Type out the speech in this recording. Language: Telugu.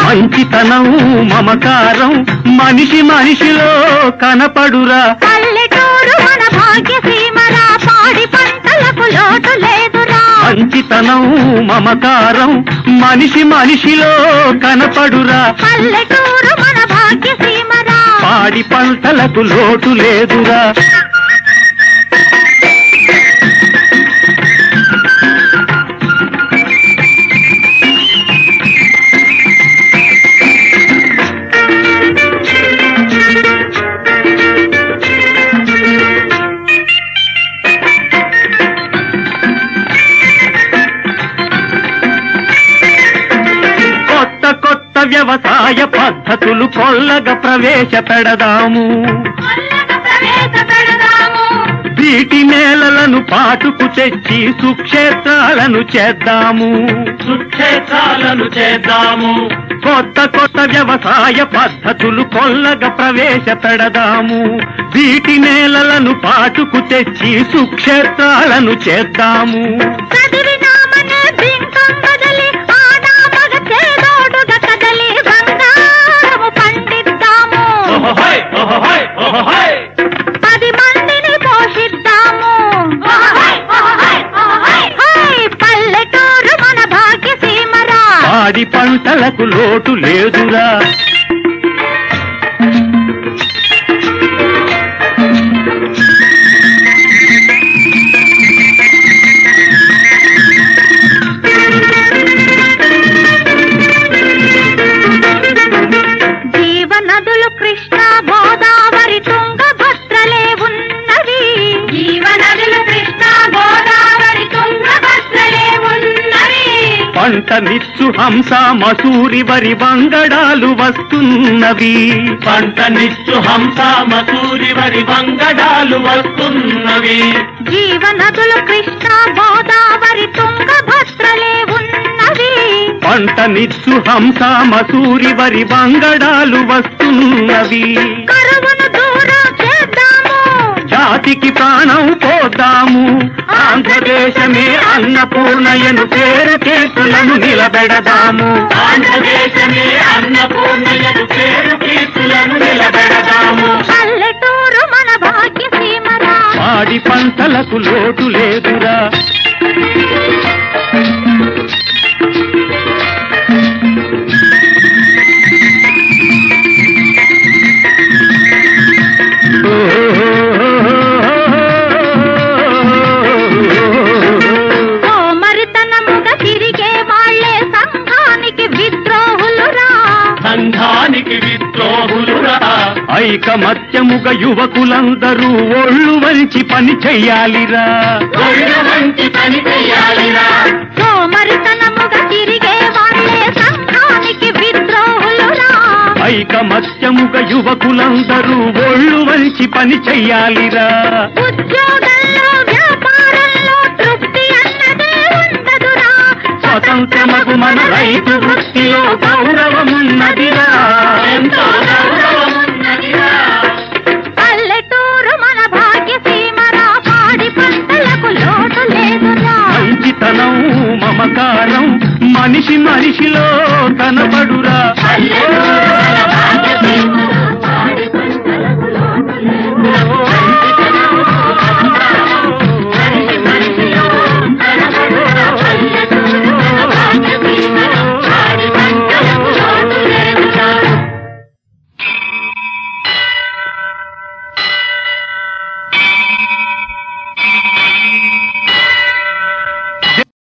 మంచితనం మమకారం మనిషి మనిషిలో కనపడురా పల్లెటూరు మన భాగ్యసీమరా పాడి పంటలకు లోటు లేదురా మంచితనం మమకారం మనిషి మనిషిలో కనపడురా పల్లెటూరు మన భాగ్యసీమరా పాడి పంటలకు లోటు లేదురా కొత్త కొత్త వ్యవసాయ పద్ధతులు కొల్లగా ప్రవేశపెడదాము వీటి నేలలను పాటుకు తెచ్చి సుక్షేత్రాలను చేద్దాము సుక్షేత్రాలను చేద్దాము కొత్త కొత్త వ్యవసాయ పద్ధతులు కొల్లగా ప్రవేశపెడదాము వీటి నేలలను పాటుకు తెచ్చి సుక్షేత్రాలను చేద్దాము చదివినామనే బింకం బదలి ఆడా మగ చేదోడుగా కదలి బంగారము పండిద్దాము పది మందిని పోషిద్దాము హై, పల్లెటూరు మన భాగ్యసీమరా పాడి పంటలకు లోటు లేదురా జీవనదులు కృష్ణ గోదావరి తుంగభద్రలే ఉన్నవి జీవనదులు కృష్ణ గోదావరి తుంగభద్రలే ఉన్నవి పంట నిచ్చు హంస మసూరి వరి వంగడాలు వస్తున్నవి పంట నిచ్చు హంస మసూరి వరి వంగడాలు వస్తున్నవి జీవనదులు కృష్ణ గోదావరి తుంగభద్రలే ఉన్నవి పంట నిచ్చు హంస మసూరి వరి వంగడాలు వస్తున్నవి కరువును దూరం చేద్దాము జాతికి ప్రాణం పోద్దాము ఆంధ్రదేశమే అన్నపూర్ణయను పేరు కీర్తులను నిలబెడదాము ఆంధ్రదేశమే అన్నపూర్ణయను పేరు కీర్తులను నిలబెడదాము పల్లెటూరు మన భాగ్యసీమరా పాడి పంటలకు లోటు లేదురా సోమరితనముగా తిరిగే వాళ్ళే సంఘానికి విద్రోహులురా సంఘానికి విద్రోహులురా ఐకమత్యముగ యువకులందరూ ఒళ్ళు వంచి పని చెయ్యాలిరా ఒళ్ళు వంచి పని చెయ్యాలిరా సోమరితనముగా తిరిగే వాళ్ళే సంఘానికి విద్రోహులురా ఐకమత్యముగ యువకులందరూ ఒళ్ళు వంచి పని చెయ్యాలిరా ఉద్యోగంలో వ్యాపారంలో తృప్తి అన్నదే ఉండదురా స్వతంత్రమగు మన రైతు వృత్తిలో గౌరవమున్నదిరా ఎంతో గౌరవమున్నదిరా పల్లెటూరు మన భాగ్యసీమరా పాడి పంటలకు లోటు లేదురా మంచితనం మమకారం మనిషి మనిషిలో కనబడురా